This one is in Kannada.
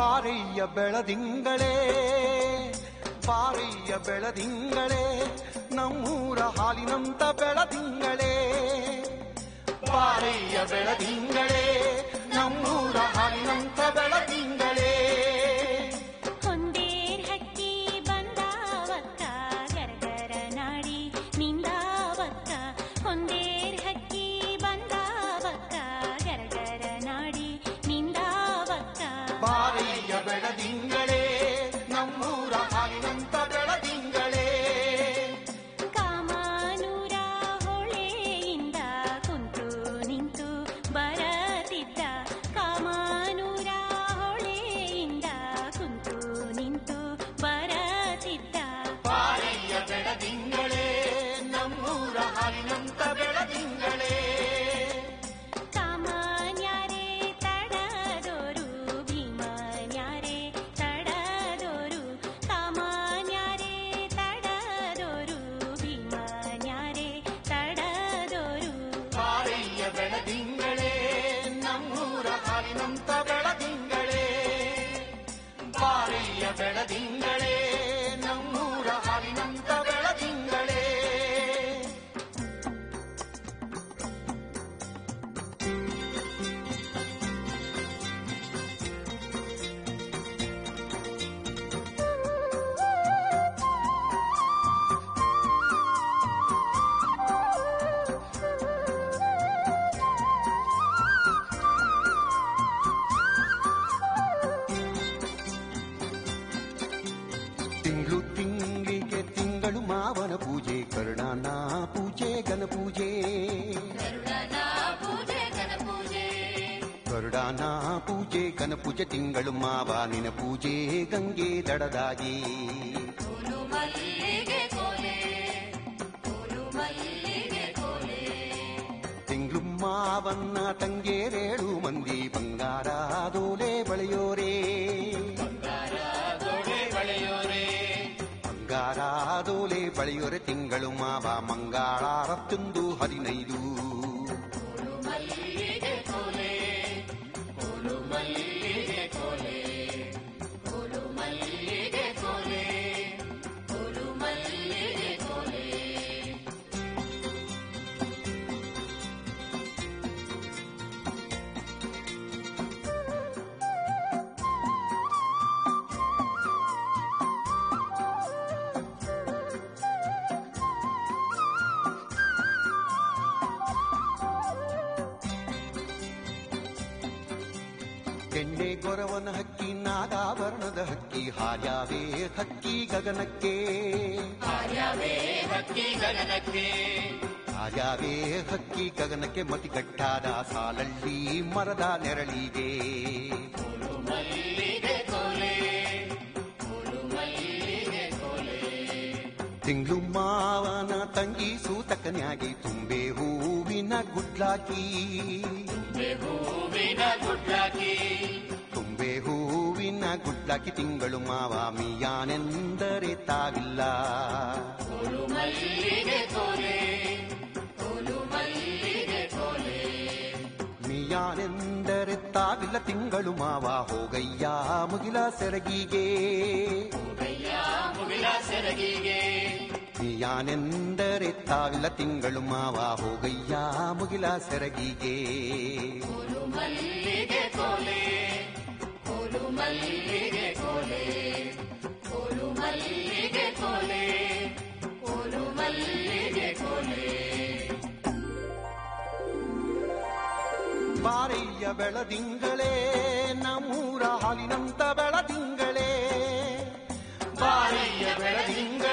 ಬಾರಯ್ಯ ಬೆಳದಿಂಗಳೇ ಬಾರಯ್ಯ ಬೆಳದಿಂಗಳೇ ನಮ್ಮೂರ ಹಾಲಿನಂತ ಬೆಳದಿಂಗಳೇ ಬಾರಯ್ಯ ಬೆಳದಿಂಗಳೇ ನಮ್ಮೂರ ಹಾಲಿನಂತ ಬೆಳದಿಂಗಳೇ ಹೊಂದೇರ್ ಹಕ್ಕಿ ಬಂದಾವಕ್ಕ ಗರಗರ ನಾಡಿ ನಿಂದಾವಕ್ಕ ಹೊಂದೇರ್ ಹಕ್ಕಿ ಬಂದಾವಕ್ಕ ಗರಗರ ನಾಡಿ ನಿಂದಾವಕ್ಕ ಬಾರಯ್ಯ ಬೆಳದಿಂಗಳೇ ನಮ್ಮೂರ ಹಾಲಿನಂತ ಬೆಳದಿಂಗಳೇ ಕಾಮಾನೂರ ಹೊಳೆಯಿಂದ ಕುಂತು ನಿಂತು ಬರತಿದ್ದ ಕಾಮಾನೂರ ಹೊಳೆಯಿಂದ ಕುಂತು ನಿಂತು ಬರತಿದ್ದ ಬಾರಯ್ಯ ಬೆಳದಿಂಗಳೇ ನಮ್ಮೂರ ಹಾಲಿನಂತ ಬೆಳದಿಂಗಳೇ ಕಾಮಾನ್ಯಾರೇ ತಡದೋರು ಭೀಮನ್ಯಾರೇ ತಡದೋರು ಕಾಮಾನ್ಯಾರೇ ತಡದೋರು ಭೀಮನ್ಯಾರೇ ತಡದೋರು ಬಾರಯ್ಯ ಬೆಳದಿಂಗಳೇ ನಮ್ಮೂರ ಹಾಲಿನಂತ ಬೆಳದಿಂಗಳೇ ಬಾರಯ್ಯ ಬೆಳದಿಂಗಳೇ ನಮ್ಮೂರ ಹಾಲಿನಂತ ಬೆಳದಿಂಗಳೇ ತಿಂಗಳು ತಿಂಗಳಿಗೆ ತಿಂಗಳು ಮಾವನ ಪೂಜೆ ಕರುಣಾನ ಪೂಜೆ ಗಣ ಪೂಜೆ ಕರುಡಾನ ಪೂಜೆ ಗಣ ಪೂಜೆ ತಿಂಗಳು ಮಾವಾನಿನ ಪೂಜೆ ಗಂಗೆ ದಡದಾಗಿ ತಿಂಗಳು ಮಾವನ್ನ ತಂಗೇರೇಳು ಮಂದಿ ಬಂಗಾರ ದೋಲೆ ಬಳೆಯೋರೇ ಬಂಗಾರ ದೋಲೆ ಬಳೆಯೋರೆ ತಿಂಗಳು ಮಾವ ಮಂಗಳಾರತ್ತೊಂದು ಹದಿನೈದು ಕೆನ್ನೆ ಗೊರವನ ಹಕ್ಕಿ ನಾಗಾಭರಣದ ಹಕ್ಕಿ ಹಾರ್ಯಾವೇ ಹಕ್ಕಿ ಗಗನಕ್ಕೆ ಹಾರ್ಯಾವೇ ಹಕ್ಕಿ ಗಗನಕ್ಕೆ ಮತಿಗಟ್ಟಾದ ಸಾಲಳ್ಳಿ ಮರದ ನೆರಳಿಗೆ ತಿಂಗಳು ಮಾವನ ತಂಗಿ ಸೂತಕನ್ಯಾಗಿ ತುಂಬೆ ಹೂವಿನ ಗುಡ್ಲಾಕಿ ತುಂಬೆ ಹೂವಿನ ಗುಡ್ಲಾಕಿ ತಿಂಗಳು ಮಾವ ಮಿಯಾನೆಂದರೆ ತಾವಿಲ್ಲ ಮಿಯಾನೆಂದರೆ ತಾವಿಲ್ಲ ತಿಂಗಳು ಮಾವ ಹೋಗಯ್ಯ ಮುಗಿಲ ಸೆರಗಿಗೆ ಮಿಯಾನೆಂದರೆ ತಾವಿಲ್ಲ ತಿಂಗಳು ಮಾವ ಹೋಗಯ್ಯ ಮುಗಿಲ ಸೆರಗಿಗೆ ಬಾರಯ್ಯ ಬೆಳದಿಂಗಳೇ ನಮ್ಮೂರ ಹಾಲಿನಂತ ಬೆಳದಿಂಗಳೇ ಬಾರಯ್ಯ ಬೆಳದಿಂಗಳೇ